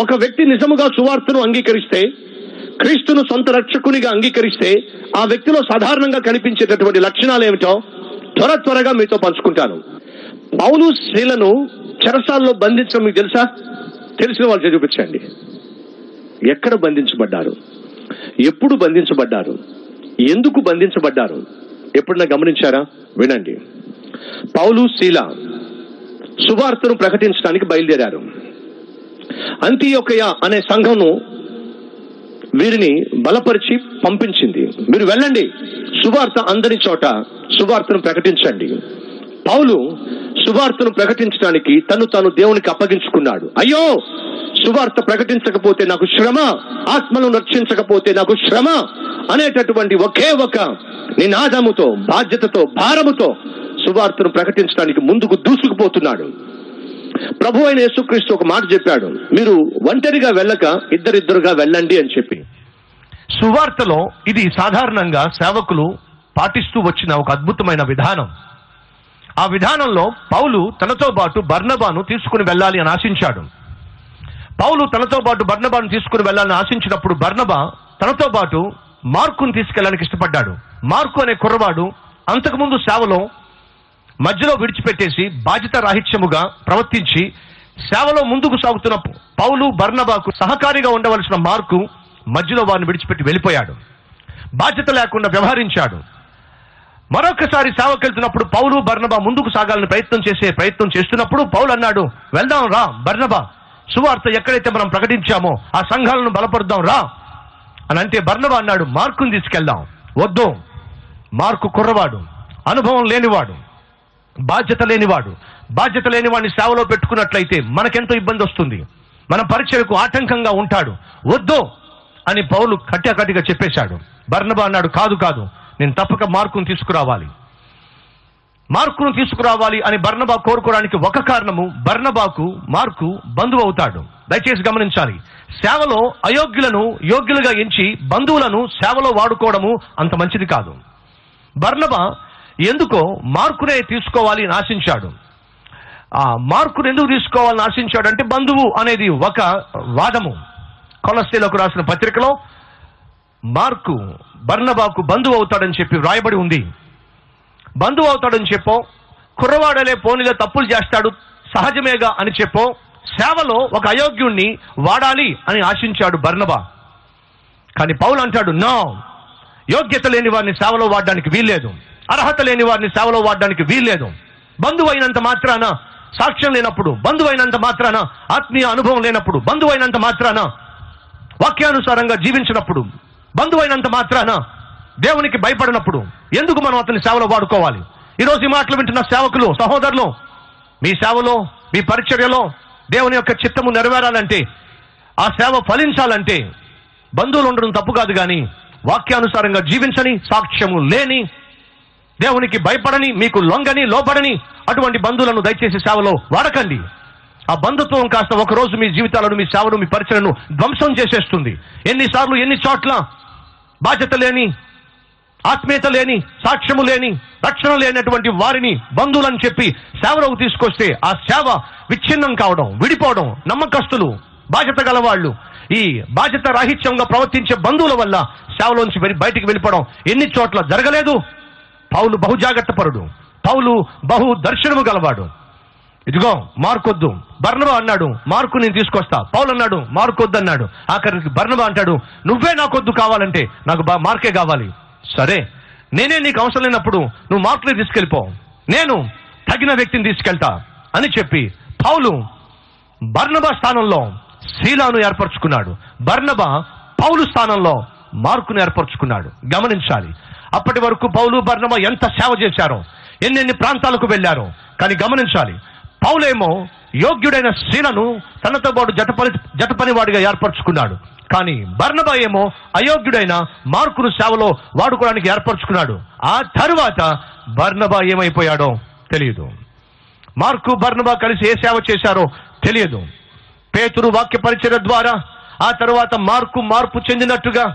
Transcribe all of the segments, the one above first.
ఒక వ్యక్తి నిజముగా సువార్తను అంగీకరిస్తే క్రీస్తును సొంత రక్షకునిగా అంగీకరిస్తే ఆ వ్యక్తిలో సాధారణంగా కనిపించేటటువంటి లక్షణాలు ఏమిటో త్వర త్వరగా మీతో పంచుకుంటాను పౌలు స్త్రీలను చెరసాల్లో బంధించడం మీకు తెలుసా తెలిసిన వాళ్ళు చూపించండి ఎక్కడ బంధించబడ్డారు ఎప్పుడు బంధించబడ్డారు ఎందుకు బంధించబడ్డారు ఎప్పుడన్నా గమనించారా వినండి పౌలు శీల సువార్తను ప్రకటించడానికి బయలుదేరారు అంత్యోకయ అనే సంఘంను వీరిని బలపరిచి పంపించింది మీరు వెళ్ళండి సువార్త అందరి చోట సువార్తను ప్రకటించండి పౌలు సువార్తను ప్రకటించడానికి తను తాను దేవునికి అప్పగించుకున్నాడు అయ్యో సువార్త ప్రకటించకపోతే నాకు శ్రమ ఆత్మను రక్షించకపోతే నాకు శ్రమ అనేటటువంటి ఒకే ఒక నినాదముతో బాధ్యతతో భారముతో సువార్తను ప్రకటించడానికి ముందుకు దూసుకుపోతున్నాడు ప్రభు అయిన యేసుక్రీస్తు ఒక మాట చెప్పాడు మీరు ఒంటరిగా వెళ్ళక ఇద్దరిద్దరుగా వెళ్ళండి అని చెప్పి సువార్తలో ఇది సాధారణంగా సేవకులు పాటిస్తూ వచ్చిన ఒక అద్భుతమైన విధానం ఆ విధానంలో పౌలు తనతో పాటు బర్నబాను తీసుకుని వెళ్ళాలి అని ఆశించాడు పౌలు తనతో పాటు బర్నబాను తీసుకుని వెళ్ళాలని ఆశించినప్పుడు బర్నబా తనతో పాటు మార్కును తీసుకెళ్ళడానికి ఇష్టపడ్డాడు మార్కు అనే కుర్రవాడు అంతకుముందు సేవలో మధ్యలో విడిచిపెట్టేసి బాధ్యత రాహిత్యముగా ప్రవర్తించి సేవలో ముందుకు సాగుతున్న పౌలు బర్నబాకు సహకారిగా ఉండవలసిన మార్కు మధ్యలో వారిని విడిచిపెట్టి వెళ్ళిపోయాడు బాధ్యత లేకుండా వ్యవహరించాడు మరొకసారి సేవకెళ్తున్నప్పుడు పౌలు బర్నబా ముందుకు సాగాలని ప్రయత్నం చేసే ప్రయత్నం చేస్తున్నప్పుడు పౌలు అన్నాడు వెళ్దాం రా బర్నబా సువార్త ఎక్కడైతే మనం ప్రకటించామో ఆ సంఘాలను బలపరుద్దాం రా అని అంటే బర్నబా అన్నాడు మార్కుని తీసుకెళ్దాం వద్దు మార్కు కుర్రవాడు అనుభవం లేనివాడు బాధ్యత లేనివాడు బాధ్యత లేని వాడిని సేవలో పెట్టుకున్నట్లయితే మనకెంతో ఇబ్బంది వస్తుంది మన పరిచయకు ఆటంకంగా ఉంటాడు వద్దు అని పౌలు కట్టాకట్టిగా చెప్పేశాడు బర్నబా అన్నాడు కాదు కాదు నేను తప్పక మార్కును తీసుకురావాలి మార్కును తీసుకురావాలి అని బర్నబా కోరుకోవడానికి ఒక కారణము బర్నబాకు మార్కు బంధువు అవుతాడు దయచేసి గమనించాలి సేవలో అయోగ్యులను యోగ్యులుగా ఎంచి బంధువులను సేవలో వాడుకోవడము అంత మంచిది కాదు బర్నబా ఎందుకో మార్కునే తీసుకోవాలి అని ఆశించాడు ఆ మార్కును ఎందుకు తీసుకోవాలని ఆశించాడు అంటే బంధువు అనేది ఒక వాదము కొలస్తీలకు రాసిన పత్రికలో మార్కు బర్నబాకు బంధువు అవుతాడని చెప్పి వ్రాయబడి ఉంది బంధువు అవుతాడని చెప్పో కుర్రవాడలే పోనీలో తప్పులు చేస్తాడు సహజమేగా అని చెప్పో సేవలో ఒక అయోగ్యుణ్ణి వాడాలి అని ఆశించాడు బర్నబా కానీ పౌలు అంటాడు నో యోగ్యత లేని వారిని సేవలో వాడడానికి వీల్లేదు అర్హత లేని వారిని సేవలో వాడడానికి వీల్లేదు బంధువు అయినంత మాత్రాన సాక్ష్యం లేనప్పుడు బంధువు అయినంత మాత్రాన ఆత్మీయ అనుభవం లేనప్పుడు బంధువు అయినంత మాత్రాన వాక్యానుసారంగా జీవించినప్పుడు బంధువు అయినంత మాత్రాన దేవునికి భయపడినప్పుడు ఎందుకు మనం అతని సేవలో వాడుకోవాలి ఈరోజు ఈ మాటలు వింటున్న సేవకులు సహోదరులు మీ సేవలో మీ పరిచర్యలో దేవుని యొక్క చిత్తము నెరవేరాలంటే ఆ సేవ ఫలించాలంటే బంధువులు ఉండడం తప్పు కాదు కానీ వాక్యానుసారంగా జీవించని సాక్ష్యము లేని దేవునికి భయపడని మీకు లొంగని లోపడని అటువంటి బంధువులను దయచేసి సేవలో వాడకండి ఆ బంధుత్వం కాస్త ఒక రోజు మీ జీవితాలను మీ సేవను మీ పరిచయను ధ్వంసం చేసేస్తుంది ఎన్నిసార్లు ఎన్ని చోట్ల బాధ్యత లేని ఆత్మీయత లేని సాక్ష్యము లేని రక్షణ లేనటువంటి వారిని బంధువులని చెప్పి సేవలోకి తీసుకొస్తే ఆ సేవ విచ్ఛిన్నం కావడం విడిపోవడం నమ్మకస్తులు బాధ్యత గలవాళ్ళు ఈ బాధ్యత రాహిత్యంగా ప్రవర్తించే బంధువుల వల్ల సేవలోంచి వెలి- బయటికి వెళ్ళిపోవడం ఎన్ని చోట్ల జరగలేదు పౌలు బహు జాగ్రత్త పరుడు పౌలు బహు దర్శనము గలవాడు ఇదిగో మార్కొద్దు బర్ణబా అన్నాడు మార్కు నేను తీసుకొస్తా పౌలు అన్నాడు మార్కొద్దు అన్నాడు ఆఖరికి బర్ణబా అంటాడు నువ్వే నాకొద్దు కావాలంటే నాకు బా- మార్కే కావాలి సరే నేనే నీకు అవసరం లేనప్పుడు నువ్వు మార్కునే తీసుకెళ్ళిపో నేను తగిన వ్యక్తిని తీసుకెళ్తా అని చెప్పి పౌలు బర్ణబా స్థానంలో శీలాను ఏర్పరచుకున్నాడు బర్ణబా పౌలు స్థానంలో మార్కును ఏర్పరచుకున్నాడు గమనించాలి అప్పటి వరకు పౌలు బర్ణబా ఎంత సేవ చేశారో ఎన్నెన్ని ప్రాంతాలకు వెళ్ళారో కానీ గమనించాలి పౌలేమో యోగ్యుడైన శీలను తనతో పాటు జతపని జతపనివాడిగా ఏర్పరచుకున్నాడు కానీ బర్ణబా ఏమో అయోగ్యుడైన మార్కును సేవలో వాడుకోవడానికి ఏర్పరచుకున్నాడు ఆ తరువాత బర్ణబా ఏమైపోయాడో తెలియదు మార్కు బర్నబా కలిసి ఏ సేవ చేశారో తెలియదు పేతురు వాక్య పరిచయ ద్వారా ఆ తరువాత మార్కు మార్పు చెందినట్టుగా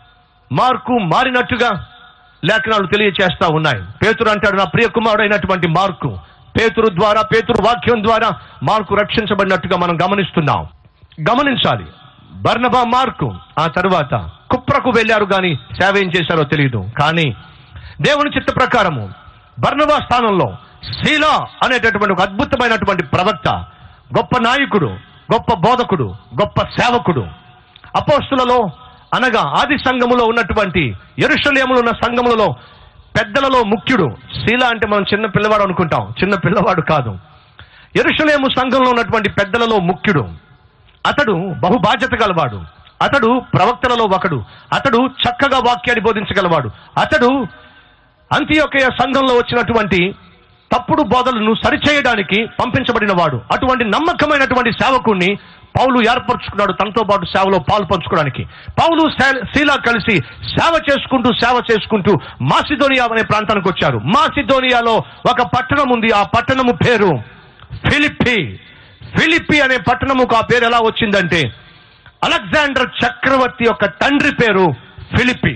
మార్కు మారినట్టుగా లేఖనాలు తెలియచేస్తా ఉన్నాయి పేతురు అంటాడు నా ప్రియ కుమారుడైనటువంటి మార్కు పేతురు ద్వారా పేతురు వాక్యం ద్వారా మార్కు రక్షించబడినట్టుగా మనం గమనిస్తున్నాం గమనించాలి బర్నబా మార్కు ఆ తరువాత కుప్రకు వెళ్ళారు కానీ సేవ ఏం చేశారో తెలియదు కానీ దేవుని చిత్త ప్రకారము బర్నబా స్థానంలో శీలా అనేటటువంటి ఒక అద్భుతమైనటువంటి ప్రవక్త గొప్ప నాయకుడు గొప్ప బోధకుడు గొప్ప సేవకుడు అపోస్తులలో అనగా ఆది సంఘములో ఉన్నటువంటి ఎరుషలేములో ఉన్న సంఘములలో పెద్దలలో ముఖ్యుడు శీల అంటే మనం చిన్న పిల్లవాడు అనుకుంటాం చిన్న పిల్లవాడు కాదు ఎరుషలేము సంఘంలో ఉన్నటువంటి పెద్దలలో ముఖ్యుడు అతడు బహు బాధ్యత గలవాడు అతడు ప్రవక్తలలో ఒకడు అతడు చక్కగా వాక్యాన్ని బోధించగలవాడు అతడు అంత్యోకయ సంఘంలో వచ్చినటువంటి తప్పుడు బోధలను సరిచేయడానికి పంపించబడిన వాడు అటువంటి నమ్మకమైనటువంటి సేవకుణ్ణి పౌలు ఏర్పరచుకున్నాడు తనతో పాటు సేవలో పాలు పంచుకోవడానికి పౌలు శే- శీలా కలిసి సేవ చేసుకుంటూ సేవ చేసుకుంటూ మాసిదోనియా అనే ప్రాంతానికి వచ్చారు మాసిదోనియాలో ఒక పట్టణం ఉంది ఆ పట్టణము పేరు ఫిలిప్పి ఫిలిప్పి అనే పట్టణముకు ఆ పేరు ఎలా వచ్చిందంటే అలెగ్జాండర్ చక్రవర్తి యొక్క తండ్రి పేరు ఫిలిప్పి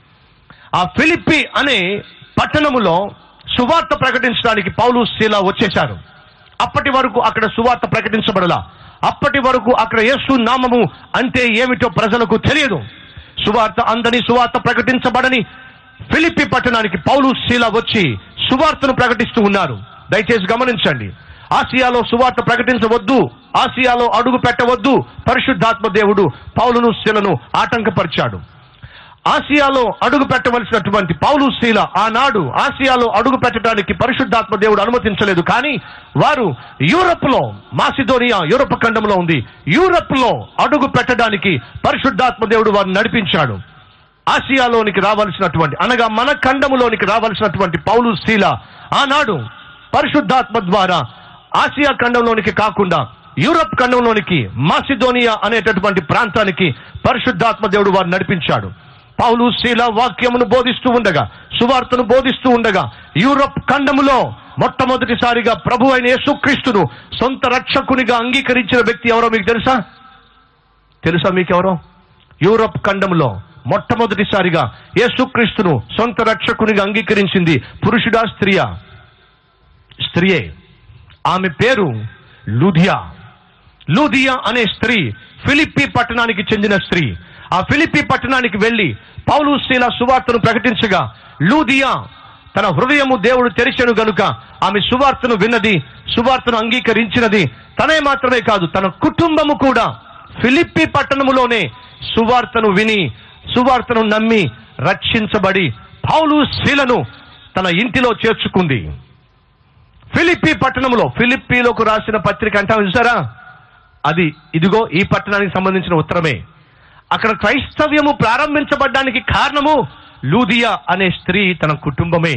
ఆ ఫిలిప్పి అనే పట్టణములో సువార్త ప్రకటించడానికి పౌలు శీల వచ్చేశారు అప్పటి వరకు అక్కడ సువార్త ప్రకటించబడలా అప్పటి వరకు అక్కడ యేసు నామము అంటే ఏమిటో ప్రజలకు తెలియదు సువార్త అందని సువార్త ప్రకటించబడని ఫిలిప్పి పట్టణానికి పౌలు శీల వచ్చి సువార్తను ప్రకటిస్తూ ఉన్నారు దయచేసి గమనించండి ఆసియాలో సువార్త ప్రకటించవద్దు ఆసియాలో అడుగు పెట్టవద్దు పరిశుద్ధాత్మ దేవుడు పౌలును శీలను ఆటంకపరిచాడు ఆసియాలో అడుగు పెట్టవలసినటువంటి పౌలు శీల ఆనాడు ఆసియాలో అడుగు పెట్టడానికి పరిశుద్ధాత్మ దేవుడు అనుమతించలేదు కానీ వారు యూరప్ లో మాసిదోనియా యూరప్ ఖండంలో ఉంది యూరప్ లో అడుగు పెట్టడానికి పరిశుద్ధాత్మ దేవుడు వారిని నడిపించాడు ఆసియాలోనికి రావాల్సినటువంటి అనగా మన ఖండములోనికి రావాల్సినటువంటి పౌలు శీల ఆనాడు పరిశుద్ధాత్మ ద్వారా ఆసియా ఖండంలోనికి కాకుండా యూరప్ ఖండంలోనికి మాసిదోనియా అనేటటువంటి ప్రాంతానికి పరిశుద్ధాత్మ దేవుడు వారిని నడిపించాడు పౌలు శీల వాక్యమును బోధిస్తూ ఉండగా సువార్తను బోధిస్తూ ఉండగా యూరప్ ఖండములో మొట్టమొదటిసారిగా ప్రభు అయిన యేసుక్రీస్తును సొంత రక్షకునిగా అంగీకరించిన వ్యక్తి ఎవరో మీకు తెలుసా తెలుసా మీకెవరో యూరప్ ఖండంలో మొట్టమొదటిసారిగా యేసుక్రీస్తును సొంత రక్షకునిగా అంగీకరించింది పురుషుడా స్త్రీయా స్త్రీయే ఆమె పేరు లూధియా లూధియా అనే స్త్రీ ఫిలిప్పి పట్టణానికి చెందిన స్త్రీ ఆ ఫిలిప్పి పట్టణానికి వెళ్లి పౌలు శీల సువార్తను ప్రకటించగా లూదియా తన హృదయము దేవుడు తెరిచెను గనుక ఆమె సువార్తను విన్నది సువార్తను అంగీకరించినది తనే మాత్రమే కాదు తన కుటుంబము కూడా ఫిలిప్పి పట్టణములోనే సువార్తను విని సువార్తను నమ్మి రక్షించబడి పౌలు శీలను తన ఇంటిలో చేర్చుకుంది ఫిలిప్పి పట్టణంలో ఫిలిప్పీలోకి రాసిన పత్రిక అంటాం చూసారా అది ఇదిగో ఈ పట్టణానికి సంబంధించిన ఉత్తరమే అక్కడ క్రైస్తవ్యము ప్రారంభించబడ్డానికి కారణము లూదియా అనే స్త్రీ తన కుటుంబమే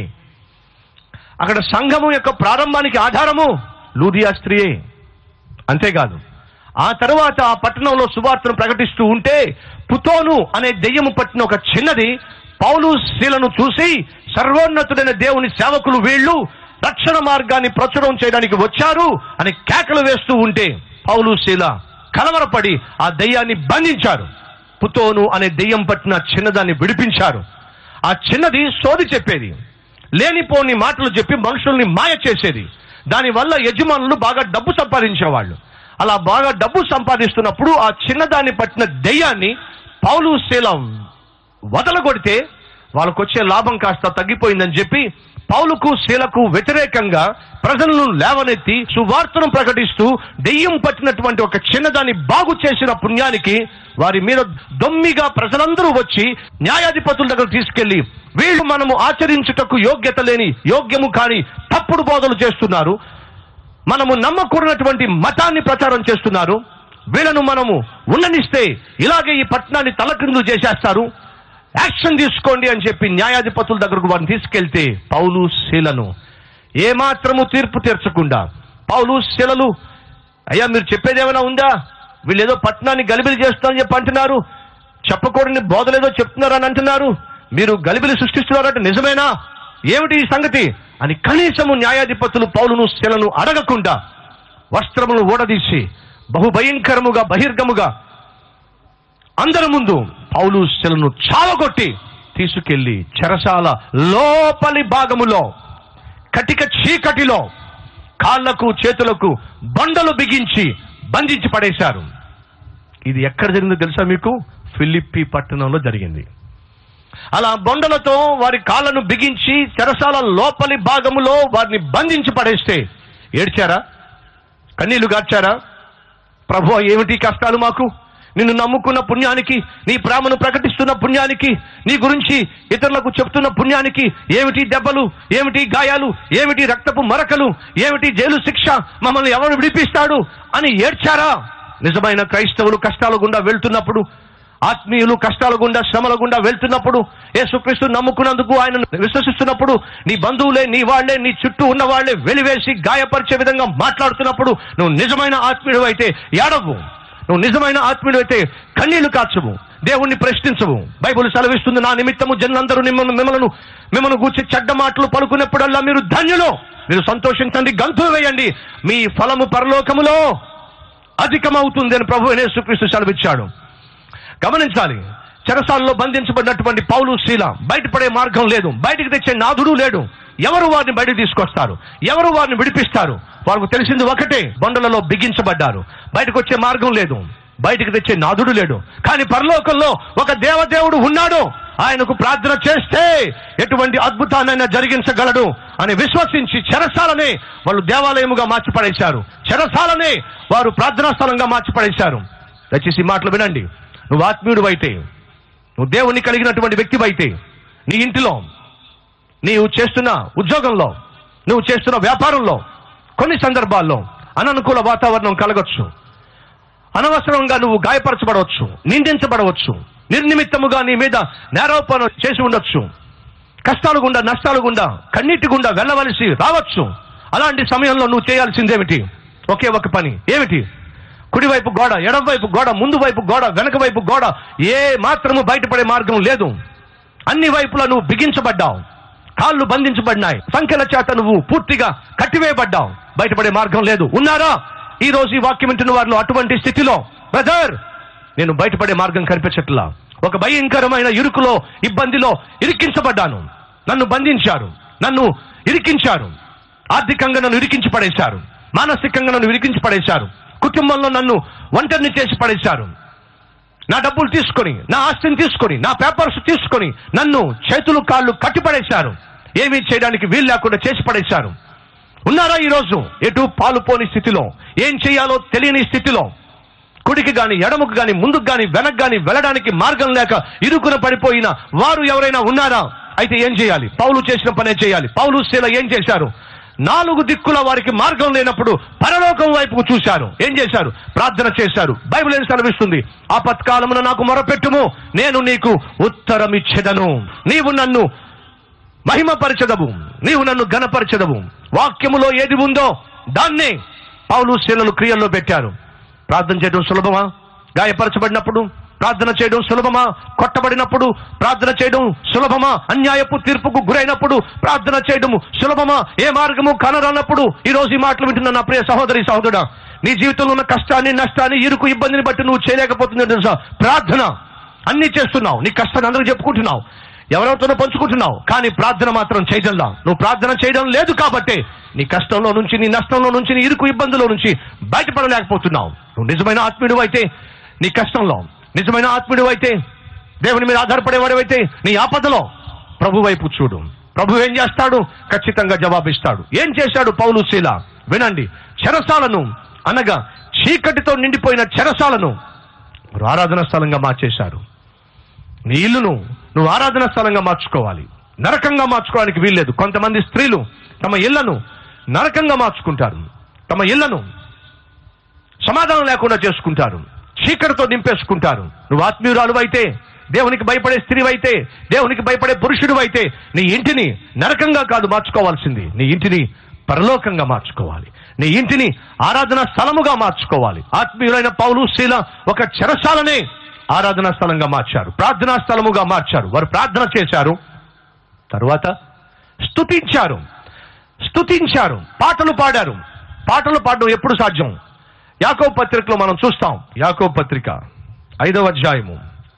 అక్కడ సంఘము యొక్క ప్రారంభానికి ఆధారము లూదియా స్త్రీయే అంతేకాదు ఆ తర్వాత ఆ పట్టణంలో సువార్తను ప్రకటిస్తూ ఉంటే పుతోను అనే దెయ్యము పట్టిన ఒక చిన్నది పౌలు శీలను చూసి సర్వోన్నతుడైన దేవుని సేవకులు వీళ్ళు రక్షణ మార్గాన్ని ప్రచురం చేయడానికి వచ్చారు అని కేకలు వేస్తూ ఉంటే పౌలు శీల కలవరపడి ఆ దెయ్యాన్ని బంధించారు పుతోను అనే దెయ్యం పట్టిన చిన్నదాన్ని విడిపించారు ఆ చిన్నది సోది చెప్పేది లేనిపోని మాటలు చెప్పి మనుషుల్ని మాయ చేసేది దానివల్ల యజమానులు బాగా డబ్బు సంపాదించేవాళ్ళు అలా బాగా డబ్బు సంపాదిస్తున్నప్పుడు ఆ చిన్నదాన్ని పట్టిన దెయ్యాన్ని పౌలు శీలం వదలగొడితే వాళ్ళకు వచ్చే లాభం కాస్త తగ్గిపోయిందని చెప్పి పౌలుకు శీలకు వ్యతిరేకంగా ప్రజలను లేవనెత్తి సువార్తను ప్రకటిస్తూ దెయ్యం పట్టినటువంటి ఒక చిన్నదాన్ని బాగు చేసిన పుణ్యానికి వారి మీద దొమ్మిగా ప్రజలందరూ వచ్చి న్యాయాధిపతుల దగ్గర తీసుకెళ్లి వీళ్ళు మనము ఆచరించుటకు యోగ్యత లేని యోగ్యము కాని తప్పుడు బోధలు చేస్తున్నారు మనము నమ్మకూడనటువంటి మతాన్ని ప్రచారం చేస్తున్నారు వీళ్ళను మనము ఉండనిస్తే ఇలాగే ఈ పట్టణాన్ని తలక్రిందులు చేసేస్తారు యాక్షన్ తీసుకోండి అని చెప్పి న్యాయాధిపతుల దగ్గరకు వారిని తీసుకెళ్తే పౌలు శీలను ఏమాత్రము తీర్పు తీర్చకుండా పౌలు శిలలు అయ్యా మీరు చెప్పేది ఏమైనా ఉందా వీళ్ళు ఏదో పట్టణాన్ని గలిబిలి చేస్తారని చెప్పి అంటున్నారు చెప్పకూడని బోధలేదో చెప్తున్నారని అంటున్నారు మీరు గలిబిలి సృష్టిస్తున్నారంటే నిజమేనా ఏమిటి ఈ సంగతి అని కనీసము న్యాయాధిపతులు పౌలును శిలను అడగకుండా వస్త్రములు ఊడదీసి బహుభయంకరముగా బహిర్గముగా అందరి ముందు పౌలు శిలను చావగొట్టి తీసుకెళ్లి చెరసాల లోపలి భాగములో కటిక చీకటిలో కాళ్లకు చేతులకు బండలు బిగించి బంధించి పడేశారు ఇది ఎక్కడ జరిగిందో తెలుసా మీకు ఫిలిప్పి పట్టణంలో జరిగింది అలా బొండలతో వారి కాళ్ళను బిగించి చెరసాల లోపలి భాగములో వారిని బంధించి పడేస్తే ఏడ్చారా కన్నీళ్లు గార్చారా ప్రభు ఏమిటి కష్టాలు మాకు నిన్ను నమ్ముకున్న పుణ్యానికి నీ ప్రేమను ప్రకటిస్తున్న పుణ్యానికి నీ గురించి ఇతరులకు చెప్తున్న పుణ్యానికి ఏమిటి దెబ్బలు ఏమిటి గాయాలు ఏమిటి రక్తపు మరకలు ఏమిటి జైలు శిక్ష మమ్మల్ని ఎవరు విడిపిస్తాడు అని ఏడ్చారా నిజమైన క్రైస్తవులు కష్టాల గుండా వెళ్తున్నప్పుడు ఆత్మీయులు కష్టాల గుండా శ్రమల గుండా వెళ్తున్నప్పుడు యేసుక్రీస్తు నమ్ముకున్నందుకు ఆయన విశ్వసిస్తున్నప్పుడు నీ బంధువులే నీ వాళ్లే నీ చుట్టూ ఉన్న వాళ్లే వెలివేసి గాయపరిచే విధంగా మాట్లాడుతున్నప్పుడు నువ్వు నిజమైన ఆత్మీయుడు అయితే ఏడవు నువ్వు నిజమైన ఆత్మీయుడు అయితే కన్నీళ్లు కాచవు దేవుణ్ణి ప్రశ్నించవు బైబుల్ సెలవిస్తుంది నా నిమిత్తము జనులందరూ మిమ్మల్ని మిమ్మల్ని మిమ్మల్ని గూర్చి చెడ్డ మాటలు పలుకున్నప్పుడల్లా మీరు ధన్యులు మీరు సంతోషించండి గంతులు వేయండి మీ ఫలము పరలోకములో అధికమవుతుంది అని ప్రభు యేసుక్రీస్తు సెలవిచ్చాడు గమనించాలి చెరసాలలో బంధించబడినటువంటి పౌలు శీల బయటపడే మార్గం లేదు బయటికి తెచ్చే నాథుడు లేడు ఎవరు వారిని బయటకు తీసుకొస్తారు ఎవరు వారిని విడిపిస్తారు వాళ్ళకు తెలిసింది ఒకటే బండలలో బిగించబడ్డారు బయటకు వచ్చే మార్గం లేదు బయటికి తెచ్చే నాథుడు లేడు కానీ పరలోకంలో ఒక దేవదేవుడు ఉన్నాడు ఆయనకు ప్రార్థన చేస్తే ఎటువంటి అద్భుతాన్నైనా జరిగించగలడు అని విశ్వసించి చెరసాలనే వాళ్ళు దేవాలయముగా మార్చి పడేశారు చెరసాలనే వారు ప్రార్థనా స్థలంగా మార్చి పడేశారు దయచేసి ఈ మాటలు వినండి నువ్వు ఆత్మీయుడు అయితే నువ్వు దేవుణ్ణి కలిగినటువంటి వ్యక్తివైతే నీ ఇంటిలో నీవు చేస్తున్న ఉద్యోగంలో నువ్వు చేస్తున్న వ్యాపారంలో కొన్ని సందర్భాల్లో అననుకూల వాతావరణం కలగొచ్చు అనవసరంగా నువ్వు గాయపరచబడవచ్చు నిందించబడవచ్చు నిర్నిమిత్తముగా నీ మీద నేరోపణ చేసి ఉండొచ్చు కష్టాలు గుండా నష్టాలు గుండా కన్నీటి గుండా వెళ్ళవలసి రావచ్చు అలాంటి సమయంలో నువ్వు చేయాల్సిందేమిటి ఒకే ఒక పని ఏమిటి కుడివైపు గోడ ఎడమవైపు గోడ ముందు వైపు గోడ వెనక వైపు గోడ ఏ మాత్రము బయటపడే మార్గం లేదు అన్ని వైపులా నువ్వు బిగించబడ్డావు కాళ్ళు బంధించబడినాయి సంఖ్యల చేత నువ్వు పూర్తిగా కట్టివేయబడ్డావు బయటపడే మార్గం లేదు ఉన్నారా ఈ రోజు ఈ వాక్యం వింటున్న వారిలో అటువంటి స్థితిలో బ్రదర్ నేను బయటపడే మార్గం కనిపించట్లా ఒక భయంకరమైన ఇరుకులో ఇబ్బందిలో ఇరికించబడ్డాను నన్ను బంధించారు నన్ను ఇరికించారు ఆర్థికంగా నన్ను ఇరికించి పడేశారు మానసికంగా నన్ను ఇరికించి పడేశారు కుటుంబంలో నన్ను ఒంటరిని చేసి పడేశారు నా డబ్బులు తీసుకొని నా ఆస్తిని తీసుకొని నా పేపర్స్ తీసుకొని నన్ను చేతులు కాళ్ళు కట్టిపడేశారు ఏమీ చేయడానికి వీలు లేకుండా చేసి పడేశారు ఉన్నారా ఈరోజు ఎటు పాలు పోని స్థితిలో ఏం చేయాలో తెలియని స్థితిలో కుడికి గాని ఎడముకు గాని ముందుకు గాని వెనక్ గాని వెళ్ళడానికి మార్గం లేక ఇరుకున పడిపోయిన వారు ఎవరైనా ఉన్నారా అయితే ఏం చేయాలి పౌలు చేసిన పనే చేయాలి పౌలు శీల ఏం చేశారు నాలుగు దిక్కుల వారికి మార్గం లేనప్పుడు పరలోకం వైపుకు చూశారు ఏం చేశారు ప్రార్థన చేశారు బైబిల్ ఏం సెలవిస్తుంది ఆపత్కాలమున నాకు మొరపెట్టుము నేను నీకు ఉత్తరం ఇచ్చేదను నీవు నన్ను మహిమపరచదవు నీవు నన్ను ఘనపరచదవు వాక్యములో ఏది ఉందో దాన్నే పౌలు శీలలు క్రియల్లో పెట్టారు ప్రార్థన చేయడం సులభమా గాయపరచబడినప్పుడు ప్రార్థన చేయడం సులభమా కొట్టబడినప్పుడు ప్రార్థన చేయడం సులభమా అన్యాయపు తీర్పుకు గురైనప్పుడు ప్రార్థన చేయడం సులభమా ఏ మార్గము కనరానప్పుడు ఈ రోజు ఈ మాటలు వింటున్న నా ప్రియ సహోదరి సహోదరుడా నీ జీవితంలో ఉన్న కష్టాన్ని నష్టాన్ని ఇరుకు ఇబ్బందిని బట్టి నువ్వు చేయలేకపోతుంది తెలుసా ప్రార్థన అన్ని చేస్తున్నావు నీ కష్టాన్ని అందరూ చెప్పుకుంటున్నావు ఎవరెవరితోనో పంచుకుంటున్నావు కానీ ప్రార్థన మాత్రం చేయడంలా నువ్వు ప్రార్థన చేయడం లేదు కాబట్టి నీ కష్టంలో నుంచి నీ నష్టంలో నుంచి నీ ఇరుకు ఇబ్బందులో నుంచి బయటపడలేకపోతున్నావు నువ్వు నిజమైన ఆత్మీయుడు అయితే నీ కష్టంలో నిజమైన ఆత్మీయుడు అయితే దేవుని మీద ఆధారపడేవాడవైతే నీ ఆపదలో ప్రభు వైపు చూడు ప్రభు ఏం చేస్తాడు ఖచ్చితంగా జవాబిస్తాడు ఏం చేశాడు పౌలు శీల వినండి చెరసాలను అనగా చీకటితో నిండిపోయిన చెరసాలను వారు ఆరాధన స్థలంగా మార్చేశారు నీ ఇల్లును నువ్వు ఆరాధన స్థలంగా మార్చుకోవాలి నరకంగా మార్చుకోవడానికి వీల్లేదు కొంతమంది స్త్రీలు తమ ఇళ్లను నరకంగా మార్చుకుంటారు తమ ఇళ్లను సమాధానం లేకుండా చేసుకుంటారు చీకటితో నింపేసుకుంటారు నువ్వు ఆత్మీయురాలు అయితే దేవునికి భయపడే స్త్రీ అయితే దేవునికి భయపడే పురుషుడు అయితే నీ ఇంటిని నరకంగా కాదు మార్చుకోవాల్సింది నీ ఇంటిని పరలోకంగా మార్చుకోవాలి నీ ఇంటిని ఆరాధన స్థలముగా మార్చుకోవాలి ఆత్మీయులైన పౌలు శీల ఒక చెరసాలనే ఆరాధనా స్థలంగా మార్చారు ప్రార్థనా స్థలముగా మార్చారు వారు ప్రార్థన చేశారు తరువాత స్తుతించారు స్తుతించారు పాటలు పాడారు పాటలు పాడడం ఎప్పుడు సాధ్యం యాకో పత్రికలో మనం చూస్తాం యాకో పత్రిక ఐదవ అధ్యాయము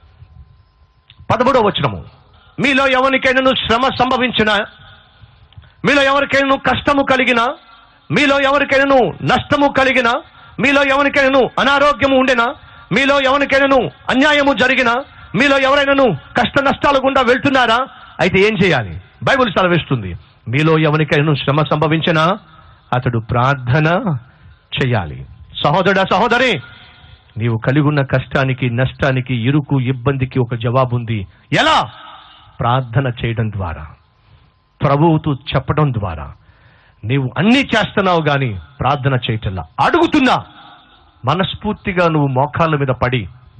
పదమూడవ వచనము మీలో ఎవరికైనా శ్రమ సంభవించిన మీలో ఎవరికైనా కష్టము కలిగిన మీలో ఎవరికైనా నష్టము కలిగిన మీలో ఎవరికైనా అనారోగ్యము ఉండెనా మీలో ఎవరికైనాను అన్యాయము జరిగినా మీలో ఎవరైనాను కష్ట నష్టాల గుండా వెళ్తున్నారా అయితే ఏం చేయాలి బైబుల్ సెలవిస్తుంది మీలో ఎవరికైనా శ్రమ సంభవించినా అతడు ప్రార్థన చేయాలి సహోదరుడా సహోదరి నీవు కలిగి ఉన్న కష్టానికి నష్టానికి ఇరుకు ఇబ్బందికి ఒక జవాబు ఉంది ఎలా ప్రార్థన చేయడం ద్వారా ప్రభువుతో చెప్పడం ద్వారా నీవు అన్నీ చేస్తున్నావు గాని ప్రార్థన చేయటల్లా అడుగుతున్నా మనస్ఫూర్తిగా నువ్వు మోకాళ్ళ మీద పడి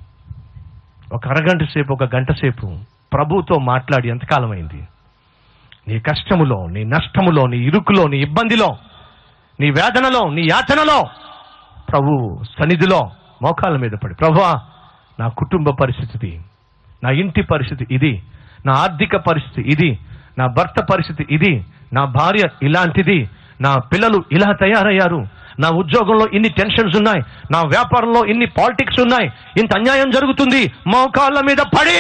ఒక అరగంట సేపు ఒక గంట సేపు ప్రభువుతో మాట్లాడి ఎంతకాలం అయింది నీ కష్టములో నీ నష్టములో నీ ఇరుకులో నీ ఇబ్బందిలో నీ వేదనలో నీ యాచనలో ప్రభు సన్నిధిలో మోకాళ్ళ మీద పడి ప్రభువా నా కుటుంబ పరిస్థితి నా ఇంటి పరిస్థితి ఇది నా ఆర్థిక పరిస్థితి ఇది నా భర్త పరిస్థితి ఇది నా భార్య ఇలాంటిది నా పిల్లలు ఇలా తయారయ్యారు నా ఉద్యోగంలో ఇన్ని టెన్షన్స్ ఉన్నాయి నా వ్యాపారంలో ఇన్ని పాలిటిక్స్ ఉన్నాయి ఇంత అన్యాయం జరుగుతుంది మోకాళ్ళ మీద పడి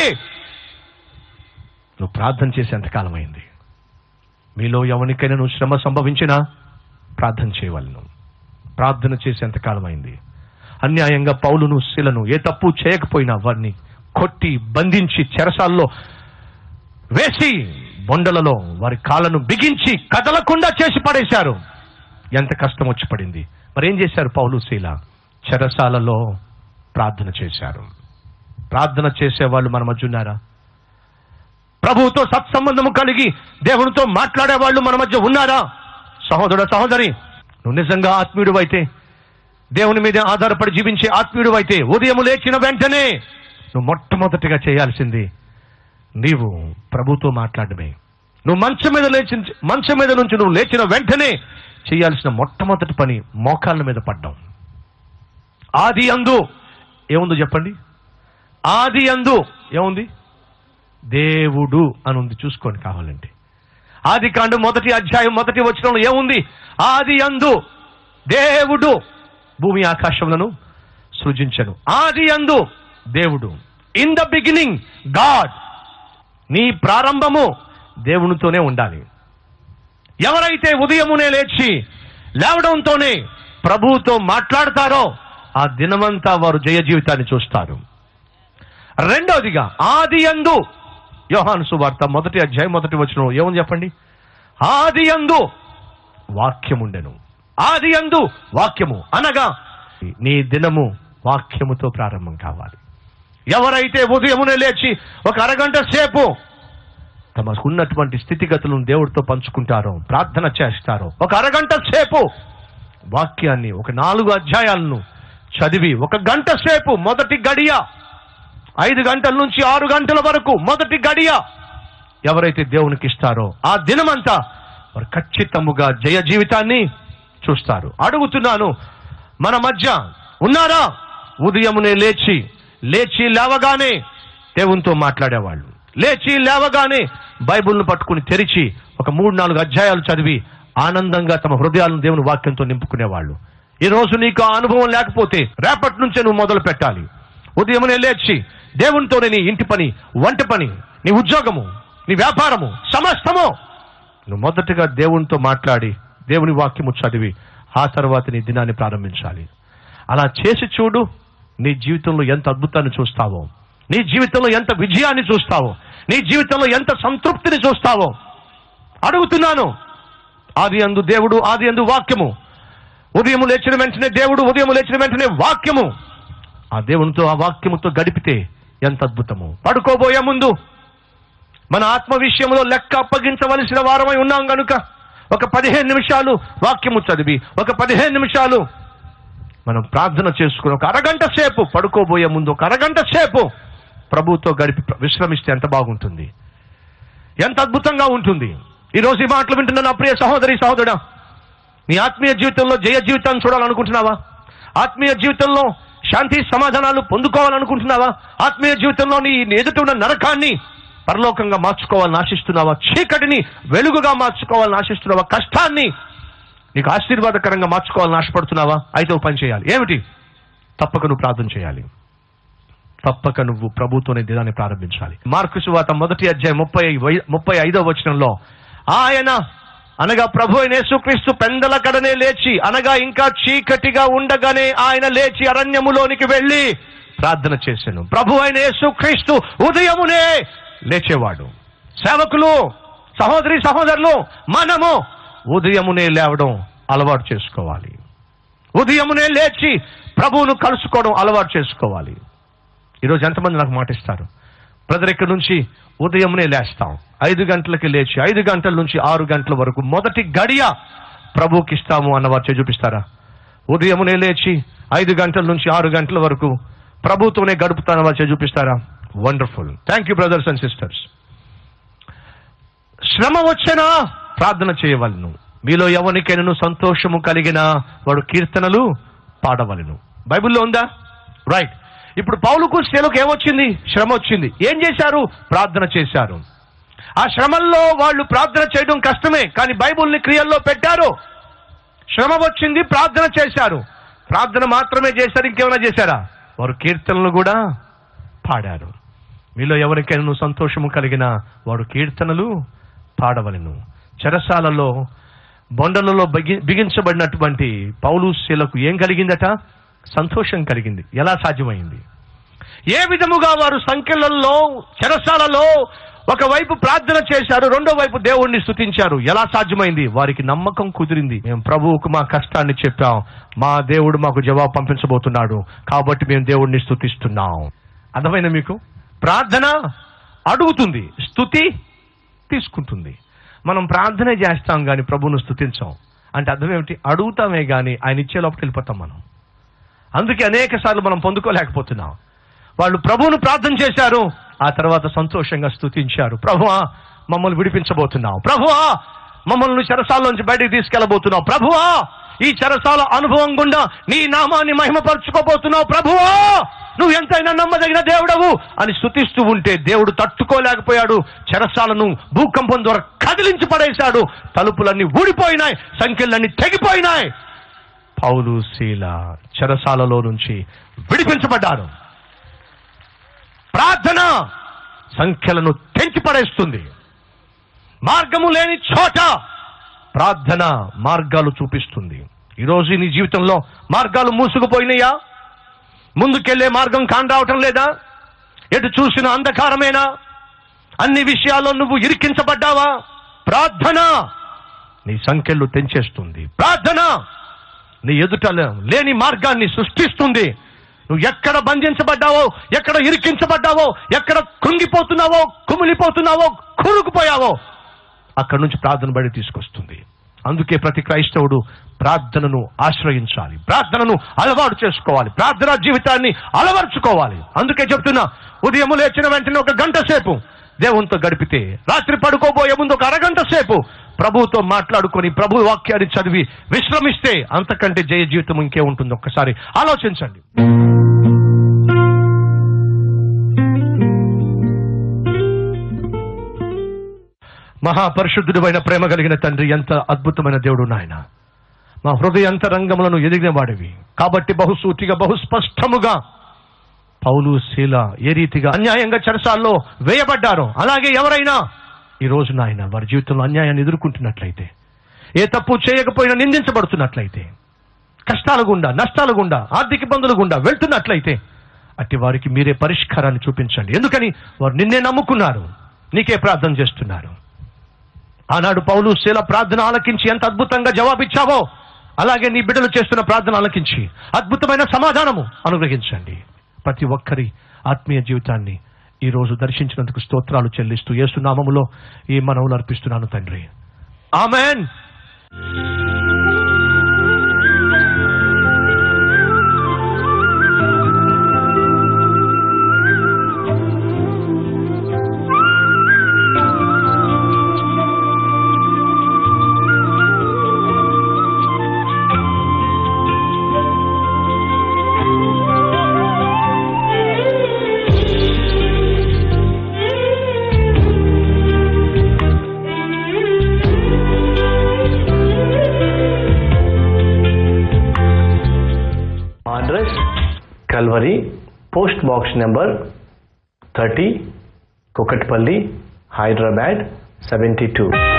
నువ్వు ప్రార్థన చేసి ఎంతకాలం అయింది మీలో ఎవరికైనా నువ్వు శ్రమ సంభవించినా ప్రార్థన చేయవలను ప్రార్థన చేసి ఎంతకాలం అయింది అన్యాయంగా పౌలును శిలను ఏ తప్పు చేయకపోయినా వారిని కొట్టి బంధించి చెరసాల్లో వేసి బొండలలో వారి కాళ్ళను బిగించి కదలకుండా చేసి పడేశారు ఎంత కష్టం వచ్చి పడింది మరేం చేశారు పౌలు శీల చెరసాలలో ప్రార్థన చేశారు ప్రార్థన చేసేవాళ్ళు మన మధ్య ఉన్నారా ప్రభువుతో సత్సంబంధము కలిగి దేవునితో మాట్లాడే వాళ్ళు మన మధ్య ఉన్నారా సహోదరుడ సహోదరి నువ్వు నిజంగా ఆత్మీయుడు అయితే దేవుని మీద ఆధారపడి జీవించే ఆత్మీయుడు అయితే ఉదయం లేచిన వెంటనే నువ్వు మొట్టమొదటిగా చేయాల్సింది నీవు ప్రభుతో మాట్లాడమే నువ్వు మంచం మీద లేచి మంచం మీద నుంచి నువ్వు లేచిన వెంటనే చేయాల్సిన మొట్టమొదటి పని మోకాళ్ళ మీద పడ్డం ఆది అందు ఏముందో చెప్పండి ఆది అందు ఏముంది దేవుడు అని ఉంది చూసుకోండి కావాలంటే ఆది కాండం మొదటి అధ్యాయం మొదటి వచనంలో ఏముంది ఆది అందు దేవుడు భూమి ఆకాశములను సృజించను ఆది అందు దేవుడు ఇన్ ద బిగినింగ్ గాడ్ నీ ప్రారంభము దేవునితోనే ఉండాలి ఎవరైతే ఉదయమునే లేచి లేవడంతోనే ప్రభువుతో మాట్లాడతారో ఆ దినమంతా వారు జయ జీవితాన్ని చూస్తారు రెండవదిగా ఆది అందు యోహాను సువార్త మొదటి అధ్యాయం మొదటి వచనం ఏముంది చెప్పండి ఆది అందు వాక్యముండెను ఆది అందు వాక్యము అనగా నీ దినము వాక్యముతో ప్రారంభం కావాలి ఎవరైతే ఉదయమునే లేచి ఒక అరగంట సేపు తమకున్నటువంటి స్థితిగతులను దేవుడితో పంచుకుంటారో ప్రార్థన చేస్తారో ఒక అరగంట సేపు వాక్యాన్ని ఒక నాలుగు అధ్యాయాలను చదివి ఒక గంట సేపు మొదటి గడియ ఐదు గంటల నుంచి ఆరు గంటల వరకు మొదటి గడియ ఎవరైతే దేవునికి ఇస్తారో ఆ దినమంతా వారు ఖచ్చితముగా జయ జీవితాన్ని చూస్తారు అడుగుతున్నాను మన మధ్య ఉన్నారా ఉదయమునే లేచి లేచి లేవగానే దేవునితో మాట్లాడేవాళ్ళు లేచి లేవగానే బైబిల్ను పట్టుకుని తెరిచి ఒక మూడు నాలుగు అధ్యాయాలు చదివి ఆనందంగా తమ హృదయాలను దేవుని వాక్యంతో నింపుకునేవాళ్ళు ఈ రోజు నీకు ఆ అనుభవం లేకపోతే రేపటి నుంచే నువ్వు మొదలు పెట్టాలి ఉదయమునే లేచి దేవునితోనే నీ ఇంటి పని వంట పని నీ ఉద్యోగము నీ వ్యాపారము సమస్తము నువ్వు మొదటగా దేవునితో మాట్లాడి దేవుని వాక్యము చదివి ఆ తర్వాత నీ దినాన్ని ప్రారంభించాలి అలా చేసి చూడు నీ జీవితంలో ఎంత అద్భుతాన్ని చూస్తావో నీ జీవితంలో ఎంత విజయాన్ని చూస్తావో నీ జీవితంలో ఎంత సంతృప్తిని చూస్తావో అడుగుతున్నాను ఆది అందు దేవుడు ఆది అందు వాక్యము ఉదయం లేచిన వెంటనే దేవుడు ఉదయం లేచిన వెంటనే వాక్యము ఆ దేవునితో ఆ వాక్యముతో గడిపితే ఎంత అద్భుతము పడుకోబోయే ముందు మన ఆత్మ విషయంలో లెక్క అప్పగించవలసిన వారమై ఉన్నాం గనుక ఒక పదిహేను నిమిషాలు వాక్యము చదివి ఒక పదిహేను నిమిషాలు మనం ప్రార్థన చేసుకుని ఒక అరగంట సేపు పడుకోబోయే ముందు ఒక అరగంట సేపు ప్రభుతో గడిపి విశ్రమిస్తే ఎంత బాగుంటుంది ఎంత అద్భుతంగా ఉంటుంది ఈరోజు ఈ మాటలు వింటున్న నా ప్రియ సహోదరి సహోదరుడా నీ ఆత్మీయ జీవితంలో జయ జీవితాన్ని చూడాలనుకుంటున్నావా ఆత్మీయ జీవితంలో శాంతి సమాధానాలు పొందుకోవాలనుకుంటున్నావా ఆత్మీయ జీవితంలో నీ ఎదుట ఉన్న నరకాన్ని పరలోకంగా మార్చుకోవాలని ఆశిస్తున్నావా చీకటిని వెలుగుగా మార్చుకోవాలని ఆశిస్తున్నావా కష్టాన్ని నీకు ఆశీర్వాదకరంగా మార్చుకోవాలని ఆశపడుతున్నావా అయితే ఒక పని చేయాలి ఏమిటి తప్పక నువ్వు ప్రార్థన చేయాలి తప్పక నువ్వు ప్రభుతోనే దినాన్ని ప్రారంభించాలి మార్కు సువాత మొదటి అధ్యాయం ముప్పై వై- ముప్పై ఐదో వచనంలో ఆయన అనగా ప్రభు అయిన యేసుక్రీస్తు పెందల కడనే లేచి అనగా ఇంకా చీకటిగా ఉండగానే ఆయన లేచి అరణ్యములోనికి వెళ్ళి ప్రార్థన చేశాను ప్రభు అయిన యేసు క్రీస్తు ఉదయమునే లేచేవాడు సేవకులు సహోదరి సహోదరులు మనము ఉదయమునే లేవడం అలవాటు చేసుకోవాలి ఉదయమునే లేచి ప్రభువును కలుసుకోవడం అలవాటు చేసుకోవాలి ఈరోజు ఎంతమంది నాకు మాటిస్తారు బ్రదర్ ఇక్కడ నుంచి ఉదయమునే లేస్తాం ఐదు గంటలకి లేచి ఐదు గంటల నుంచి ఆరు గంటల వరకు మొదటి గడియ ప్రభువుకి ఇస్తాము అన్న వారు చూపిస్తారా ఉదయమునే లేచి ఐదు గంటల నుంచి ఆరు గంటల వరకు ప్రభుతోనే గడుపుతాన వారు చూపిస్తారా wonderful thank you brothers and sisters శ్రమ వచ్చినా ప్రార్థన చేయవలను మీలో ఎవరికైనా సంతోషము కలిగిన వాడు కీర్తనలు పాడవలను బైబిల్లో ఉందా రైట్ ఇప్పుడు పౌలుకు శీలకు ఏమొచ్చింది శ్రమ వచ్చింది ఏం చేశారు ప్రార్థన చేశారు ఆ శ్రమల్లో వాళ్ళు ప్రార్థన చేయడం కష్టమే కానీ బైబుల్ని క్రియల్లో పెట్టారు శ్రమ వచ్చింది ప్రార్థన చేశారు ప్రార్థన మాత్రమే చేశారు ఇంకేమైనా చేశారా వారు కీర్తనలు కూడా పాడారు మీలో ఎవరికైనా సంతోషము కలిగిన వాడు కీర్తనలు పాడవలను చెరసాలలో బొండలలో బిగి బిగించబడినటువంటి పౌలు శీలకు ఏం కలిగిందట సంతోషం కలిగింది ఎలా సాధ్యమైంది ఏ విధముగా వారు సంఖ్యలలో చెరసాలలో ఒకవైపు ప్రార్థన చేశారు రెండో వైపు దేవుణ్ణి స్తుతించారు ఎలా సాధ్యమైంది వారికి నమ్మకం కుదిరింది మేము ప్రభువుకు మా కష్టాన్ని చెప్పాం మా దేవుడు మాకు జవాబు పంపించబోతున్నాడు కాబట్టి మేము దేవుణ్ణి స్తుతిస్తున్నాం అర్థమైందా మీకు ప్రార్థన అడుగుతుంది స్తుతి తీసుకుంటుంది మనం ప్రార్థనే చేస్తాం కానీ ప్రభువును స్తుతించాం అంటే అర్థం ఏమిటి అడుగుతామే కానీ ఆయన ఇచ్చే లోపలికి వెళ్ళిపోతాం మనం అందుకే అనేక సార్లు మనం పొందుకోలేకపోతున్నాం వాళ్ళు ప్రభువును ప్రార్థన చేశారు ఆ తర్వాత సంతోషంగా స్తుతించారు ప్రభువా మమ్మల్ని విడిపించబోతున్నావు ప్రభువా మమ్మల్ని చెరసాల్లోంచి బయటికి తీసుకెళ్లబోతున్నావు ప్రభువా ఈ చెరసాల అనుభవం గుండా నీ నామాన్ని మహిమపరచుకోబోతున్నావు ప్రభువా నువ్వు ఎంతైనా నమ్మదగిన దేవుడవు అని స్తుతిస్తూ ఉంటే దేవుడు తట్టుకోలేకపోయాడు చెరసాలను భూకంపం ద్వారా కదిలించి పడేశాడు తలుపులన్నీ ఊడిపోయినాయి సంఖ్యలన్నీ తెగిపోయినాయి పౌలు శీల చెరసాలలో నుంచి విడిపించబడ్డారు ప్రార్థన సంఖ్యలను తెంచి పడేస్తుంది మార్గము లేని చోట ప్రార్థన మార్గాలు చూపిస్తుంది ఈరోజు నీ జీవితంలో మార్గాలు మూసుకుపోయినాయా ముందుకెళ్లే మార్గం కానరావటం లేదా ఎటు చూసిన అంధకారమేనా అన్ని విషయాల్లో నువ్వు ఇరికించబడ్డావా ప్రార్థన నీ సంఖ్యలు తెంచేస్తుంది ప్రార్థన నీ ఎదుట లేని మార్గాన్ని సృష్టిస్తుంది నువ్వు ఎక్కడ బంధించబడ్డావో ఎక్కడ ఇరికించబడ్డావో ఎక్కడ కృంగిపోతున్నావో కుమిలిపోతున్నావో కూరుకుపోయావో అక్కడి నుంచి ప్రార్థన బడి తీసుకొస్తుంది అందుకే ప్రతి క్రైస్తవుడు ప్రార్థనను ఆశ్రయించాలి ప్రార్థనను అలవాటు చేసుకోవాలి ప్రార్థనా జీవితాన్ని అలవర్చుకోవాలి అందుకే చెప్తున్నా ఉదయం లేచిన వెంటనే ఒక గంట సేపు దేవునితో గడిపితే రాత్రి పడుకోబోయే ముందు ఒక అరగంట సేపు ప్రభువుతో మాట్లాడుకొని ప్రభు వాక్యాన్ని చదివి విశ్రమిస్తే అంతకంటే జయ జీవితం ఇంకే ఉంటుంది ఒక్కసారి ఆలోచించండి మహాపరిశుద్ధుడైన ప్రేమ కలిగిన తండ్రి ఎంత అద్భుతమైన దేవుడు నాయన మా హృదయంతరంగములను ఎదిగిన వాడివి కాబట్టి బహుసూటిగా బహుస్పష్టముగా పౌలు శీల ఏ రీతిగా అన్యాయంగా చెరసాల్లో వేయబడ్డారో అలాగే ఎవరైనా ఈ రోజు నాయన వారి జీవితంలో అన్యాయాన్ని ఎదుర్కొంటున్నట్లయితే ఏ తప్పు చేయకపోయినా నిందించబడుతున్నట్లయితే కష్టాల గుండా నష్టాల గుండా ఆర్థిక ఇబ్బందుల గుండా వెళ్తున్నట్లయితే అట్టి వారికి మీరే పరిష్కారాన్ని చూపించండి ఎందుకని వారు నిన్నే నమ్ముకున్నారు నీకే ప్రార్థన చేస్తున్నారు ఆనాడు పౌలు శీల ప్రార్థన ఆలకించి ఎంత అద్భుతంగా జవాబిచ్చావో అలాగే నీ బిడ్డలు చేస్తున్న ప్రార్థన ఆలకించి అద్భుతమైన సమాధానము అనుగ్రహించండి ప్రతి ఒక్కరి ఆత్మీయ జీవితాన్ని ఈ రోజు దర్శించినందుకు స్తోత్రాలు చెల్లిస్తూ ఏసునామములో ఈ మనవులు అర్పిస్తున్నాను తండ్రి amen address Calvary, post box number 30, Kokatpalli, Hyderabad 72.